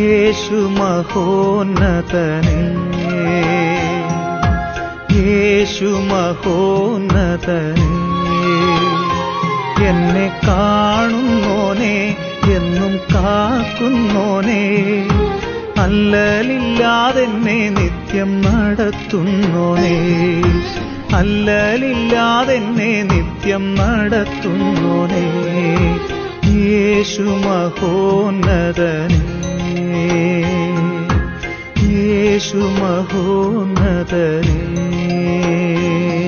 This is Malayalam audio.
യേശു മഹോന്നതനേ യേശു മഹോന്നതനേ എന്നെ കാണുന്നോനെ എന്നും കാക്കുന്നോനെ അല്ലലില്ലാതെന്നെ നിത്യം നടത്തുന്നോനെ അല്ലലില്ലാതെന്നെ നിത്യം നടത്തുന്നോനെ യേശു മഹോന്നതനേ യേശു മഹോന്നതനേ